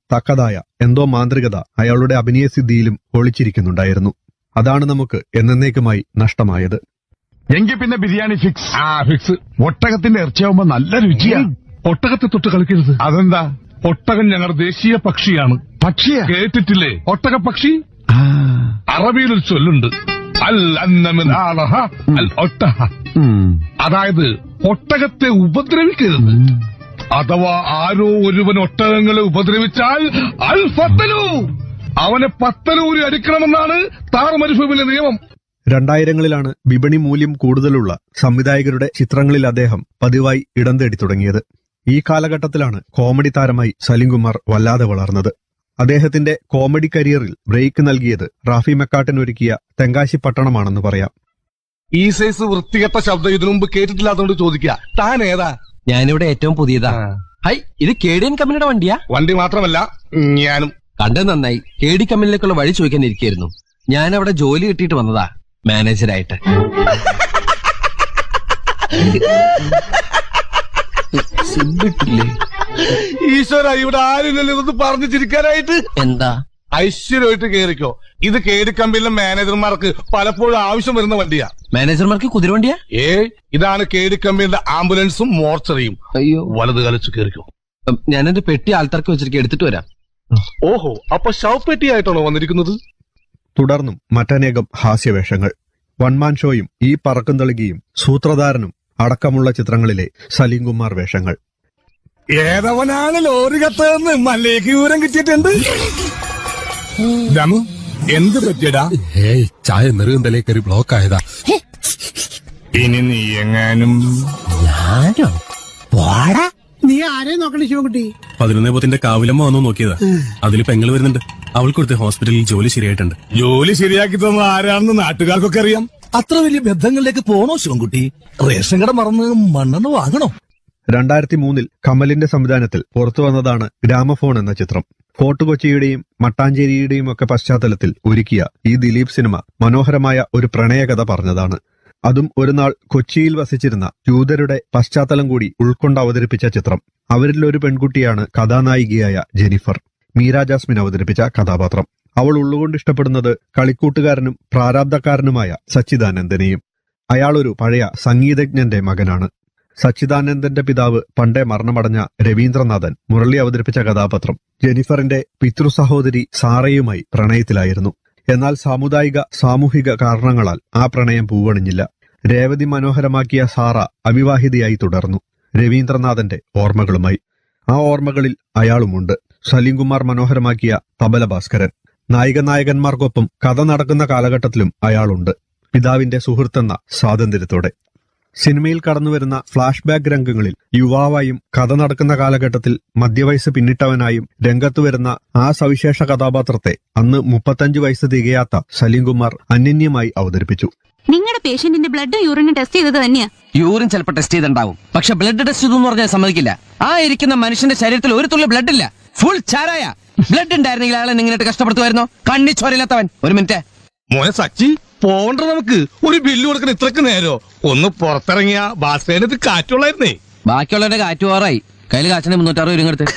തക്കതായ എന്തോ മാന്ത്രികത അയാളുടെ അഭിനയസിദ്ധിയിലും ഒളിച്ചിരിക്കുന്നുണ്ടായിരുന്നു അതാണ് നമുക്ക് എന്നേക്കുമായി നഷ്ടമായത് എങ്കിൽ പിന്നെ ബിരിയാണി ഫിക്സ് ആ ഫിക്സ് ഒട്ടകത്തിന്റെ ഇറച്ചിയാവുമ്പോ നല്ല രുചിയാ ഒട്ടകത്തെ തൊട്ട് കളിക്കരുത് അതെന്താ ഒട്ടകം ഞങ്ങളുടെ ദേശീയ പക്ഷിയാണ് പക്ഷിയാ കേട്ടിട്ടില്ലേ ഒട്ടക പക്ഷി അറബിയിൽ ഒരു ചൊല്ലുണ്ട് അൽ അന്നമിൻ ആളഹ അൽ ഒട്ടഹ അതായത് ഒട്ടകത്തെ ഉപദ്രവിക്കരുത് അഥവാ ആരോ ഒരുവൻ ഒട്ടകങ്ങളെ ഉപദ്രവിച്ചാൽ അൽ ഫത്തലു അവനെ പത്തലൂരി അടിക്കണമെന്നാണ് താർ മരുഭൂമിയിലെ നിയമം രണ്ടായിരങ്ങളിലാണ് വിപണി മൂല്യം കൂടുതലുള്ള സംവിധായകരുടെ ചിത്രങ്ങളിൽ അദ്ദേഹം പതിവായി ഇടം തേടി തുടങ്ങിയത് ഈ കാലഘട്ടത്തിലാണ് കോമഡി താരമായി സലിംകുമാർ വല്ലാതെ വളർന്നത് അദ്ദേഹത്തിന്റെ കോമഡി കരിയറിൽ ബ്രേക്ക് നൽകിയത് റാഫി മെക്കാട്ടിനൊരുക്കിയ തെങ്കാശി പട്ടണമാണെന്ന് പറയാം ഈ സൈസ് വൃത്തികെട്ട ശബ്ദം ഇതിനു മുമ്പ് കേട്ടിട്ടില്ലാത്തതുകൊണ്ട് ചോദിക്കുക താൻ ഏതാ ഞാനിവിടെ ഏറ്റവും പുതിയതാ ഹൈ ഇത് കേടിയൻ കമ്പനിയുടെ വണ്ടിയാ വണ്ടി മാത്രമല്ല ഞാനും കണ്ടത് നന്നായി കേടി കമ്പനിയിലേക്കുള്ള വഴി ചോദിക്കാൻ ഇരിക്കായിരുന്നു ഞാൻ അവിടെ ജോലി കിട്ടിയിട്ട് വന്നതാ മാനേജരായിട്ട് സിബിട്ടില്ലേ? ഈശ്വര ഇവിടെ ആരുമില്ലല്ലോ ഇതൊന്ന് പറഞ്ഞു ചിരിക്കാനായിട്ട് എന്താ ഐശ്വര്യമായിട്ട് കേറിക്കോ ഇത് കേടി കമ്പനിയിലെ മാനേജർമാർക്ക് പലപ്പോഴും ആവശ്യം വരുന്ന വണ്ടിയാ മാനേജർമാർക്ക് കുതിരവണ്ടിയാ ഏ ഇതാണ് കേടി കമ്പനിയുടെ ആംബുലൻസും മോർച്ചറിയും അയ്യോ വലത് കലച്ച് കേറിക്കോ ഉം, ഞാനെന്റെ പെട്ടി ആൾത്തർക്ക് വെച്ചിരിക്കും എടുത്തിട്ട് വരാം ഓഹോ അപ്പൊ ശവപ്പെട്ടിയായിട്ടാണോ വന്നിരിക്കുന്നത് തുടർന്നും മറ്റനേകം ഹാസ്യവേഷങ്ങൾ വൺമാൻ ഷോയും ഈ പറക്കും തളികയും സൂത്രധാരനും അടക്കമുള്ള ചിത്രങ്ങളിലെ സലീംകുമാർ വേഷങ്ങൾ ഏതവനാണ് ലോറി കത്തതെന്ന് മല്ലേക്ക് വിവരം കിട്ടിയിട്ടുണ്ട് ദമു എന്ത് പറ്റിയടാ ഏയ് ചായ നെറുകന്തലേ കയറി ബ്ലോക്ക് ആയതാ ഇനി നീ എങ്ങാനും നീ ആരെ നോക്കണേ ശിവൻകുട്ടി പതിനൊന്നേ പത്തിന്റെ കാവിലമ്മ വന്നു നോക്കിയതാ അതിൽ പെങ്ങൾ വരുന്നുണ്ട് അവൾക്ക് കൊടുത്ത് ഹോസ്പിറ്റലിൽ ജോലി ശരിയായിട്ടുണ്ട് ജോലി ശരിയാക്കി തന്ന ആരാണെന്ന് നാട്ടുകാർക്കൊക്കെ അറിയാം അത്ര വലിയ ബന്ധങ്ങളിലേക്ക് പോണോ ശിവൻകുട്ടി റേഷൻ കട മറന്ന് മണ്ണെണ്ണ വാങ്ങണോ രണ്ടായിരത്തി മൂന്നിൽ കമലിന്റെ സംവിധാനത്തിൽ പുറത്തുവന്നതാണ് ഗ്രാമഫോൺ എന്ന ചിത്രം ഫോർട്ട് കൊച്ചിയുടെയും മട്ടാഞ്ചേരിയുടെയും ഒക്കെ പശ്ചാത്തലത്തിൽ ഒരുക്കിയ ഈ ദിലീപ് സിനിമ മനോഹരമായ ഒരു പ്രണയകഥ പറഞ്ഞതാണ് അതും ഒരു നാൾ കൊച്ചിയിൽ വസിച്ചിരുന്ന ജൂതരുടെ പശ്ചാത്തലം കൂടി ഉൾക്കൊണ്ട് അവതരിപ്പിച്ച ചിത്രം അവരിൽ ഒരു പെൺകുട്ടിയാണ് കഥാനായികയായ ജെനിഫർ മീര ജാസ്മിൻ അവതരിപ്പിച്ച കഥാപാത്രം അവൾ ഉള്ളുകൊണ്ട് ഇഷ്ടപ്പെടുന്നത് കളിക്കൂട്ടുകാരനും പ്രാരാബ്ധക്കാരനുമായ സച്ചിദാനന്ദനെയും അയാളൊരു പഴയ സംഗീതജ്ഞന്റെ മകനാണ് സച്ചിദാനന്ദന്റെ പിതാവ് പണ്ടേ മരണമടഞ്ഞ രവീന്ദ്രനാഥൻ മുരളി അവതരിപ്പിച്ച കഥാപാത്രം ജെനിഫറിന്റെ പിതൃ സഹോദരി സാറയുമായി പ്രണയത്തിലായിരുന്നു എന്നാൽ സാമുദായിക സാമൂഹിക കാരണങ്ങളാൽ ആ പ്രണയം പൂവണിഞ്ഞില്ല രേവതി മനോഹരമാക്കിയ സാറ അവിവാഹിതയായി തുടർന്നു രവീന്ദ്രനാഥന്റെ ഓർമ്മകളുമായി ആ ഓർമ്മകളിൽ അയാളുമുണ്ട് സലീംകുമാർ മനോഹരമാക്കിയ തബല ഭാസ്കരൻ നായിക നായകന്മാർക്കൊപ്പം കഥ നടക്കുന്ന കാലഘട്ടത്തിലും അയാളുണ്ട് പിതാവിന്റെ സുഹൃത്തെന്ന സ്വാതന്ത്ര്യത്തോടെ സിനിമയിൽ കടന്നുവരുന്ന ഫ്ലാഷ് ബാക്ക് രംഗങ്ങളിൽ യുവാവായും കഥ നടക്കുന്ന കാലഘട്ടത്തിൽ മധ്യവയസ്സ് പിന്നിട്ടവനായും രംഗത്തു വരുന്ന ആ സവിശേഷ കഥാപാത്രത്തെ അന്ന് മുപ്പത്തഞ്ച് വയസ്സ് തികയാത്ത സലീംകുമാർ അനന്യമായി അവതരിപ്പിച്ചു നിങ്ങളുടെ പേഷ്യന്റിന്റെ ബ്ലഡും യൂറിനും ടെസ്റ്റ് ചെയ്തത് തന്നെയാ യൂറിൻ ചിലപ്പോൾ ടെസ്റ്റ് ചെയ്തിട്ടുണ്ടാവും പക്ഷെ ബ്ലഡ് ടെസ്റ്റ് ചെയ്തു എന്ന് പറഞ്ഞാൽ സമ്മതിക്കില്ല ആ ഇരിക്കുന്ന മനുഷ്യന്റെ ശരീരത്തിൽ ഒരു തുള്ളി ബ്ലഡ് ഇല്ല ഫുൾ ചാരായ ബ്ലഡ് ഉണ്ടായിരുന്നെങ്കിൽ അയാളെ നിങ്ങളിട്ട് കഷ്ടപ്പെടുത്തുമായിരുന്നോ കണ്ണി ചോരയില്ലാത്തവൻ ഒരു മിനിറ്റ് മോനെ സച്ചി പോണ്ട നമുക്ക് ഒരു ബില്ല് കൊടുക്കണ ഇത്രക്ക് നേരോ ഒന്ന് പുറത്തിറങ്ങിയ ബാസ്കറ്റിനകത്ത് കാറ്റുള്ളായിരുന്നേ ബാക്കിയുള്ളവരുടെ കാറ്റ് പോറായി കയ്യിൽ കാച്ചിന് മുന്നൂറ്റാറ് രൂപ എടുത്ത്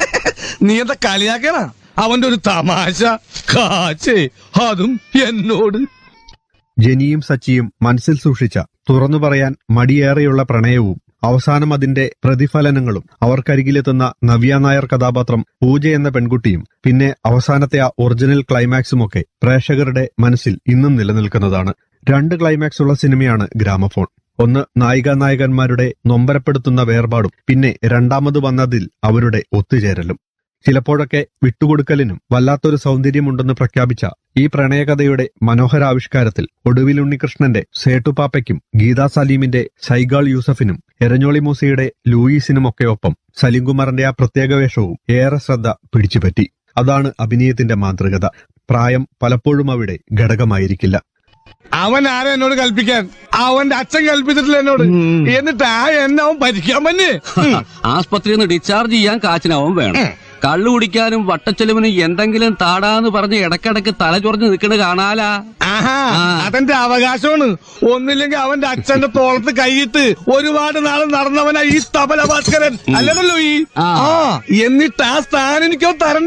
നീ എന്താ കളിയാക്കണ അവന്റെ ഒരു തമാശ കാച്ചേ അതും എന്നോട് ജനിയും സച്ചിയും മനസ്സിൽ സൂക്ഷിച്ച തുറന്നു പറയാൻ മടിയേറെയുള്ള പ്രണയവും അവസാനം അതിന്റെ പ്രതിഫലനങ്ങളും അവർക്കരികിലെത്തുന്ന നവ്യ നായർ കഥാപാത്രം പൂജ എന്ന പെൺകുട്ടിയും പിന്നെ അവസാനത്തെ ആ ഒറിജിനൽ ക്ലൈമാക്സുമൊക്കെ പ്രേക്ഷകരുടെ മനസ്സിൽ ഇന്നും നിലനിൽക്കുന്നതാണ് രണ്ട് ക്ലൈമാക്സ് ഉള്ള സിനിമയാണ് ഗ്രാമഫോൺ ഒന്ന് നായിക നായകന്മാരുടെ നൊമ്പരപ്പെടുത്തുന്ന വേർപാടും പിന്നെ രണ്ടാമത് വന്നതിൽ അവരുടെ ഒത്തുചേരലും ചിലപ്പോഴൊക്കെ വിട്ടുകൊടുക്കലിനും വല്ലാത്തൊരു സൗന്ദര്യമുണ്ടെന്ന് പ്രഖ്യാപിച്ച ഈ പ്രണയകഥയുടെ മനോഹരാവിഷ്കാരത്തിൽ ഒടുവിൽ ഉണ്ണികൃഷ്ണന്റെ സേട്ടുപാപ്പയ്ക്കും ഗീതാ സലീമിന്റെ സൈഗാൾ യൂസഫിനും എരഞ്ഞോളി മൂസയുടെ ലൂയിസിനുമൊക്കെ ഒപ്പം സലീംകുമാറിന്റെ ആ പ്രത്യേക വേഷവും ഏറെ ശ്രദ്ധ പിടിച്ചുപറ്റി അതാണ് അഭിനയത്തിന്റെ മാതൃകത പ്രായം പലപ്പോഴും അവിടെ ഘടകമായിരിക്കില്ല അവൻ ആരാ എന്നോട് കൽപ്പിക്കാൻ അവന്റെ അച്ഛൻ കൽപ്പിച്ചിട്ടില്ല എന്നോട് എന്നിട്ട് ആ എന്നെ അവൻ ഭരിക്കാൻ പറ്റേ ആസ്പത്രിയിൽ നിന്ന് ഡിസ്ചാർജ് ചെയ്യാൻ കാച്ചിനാവും വേണം കള്ളു കുടിക്കാനും വട്ടച്ചെലവിനും എന്തെങ്കിലും താടാന്ന് പറഞ്ഞ് ഇടക്കിടക്ക് തല ചൊറഞ്ഞ് നിൽക്കണ കാണാലാ ആഹാ അതെന്റെ അവകാശമാണ് ഒന്നില്ലെങ്കിൽ അവന്റെ അച്ഛന്റെ തോളത്ത് കൈയിട്ട് ഒരുപാട് നാൾ നടന്നവനാ ഈ തബല ഭാസ്കരൻ അല്ലല്ലോ ഈ ആ. ആ എന്നിട്ട് ആ സ്ഥാനം എനിക്കോ തരണ്ട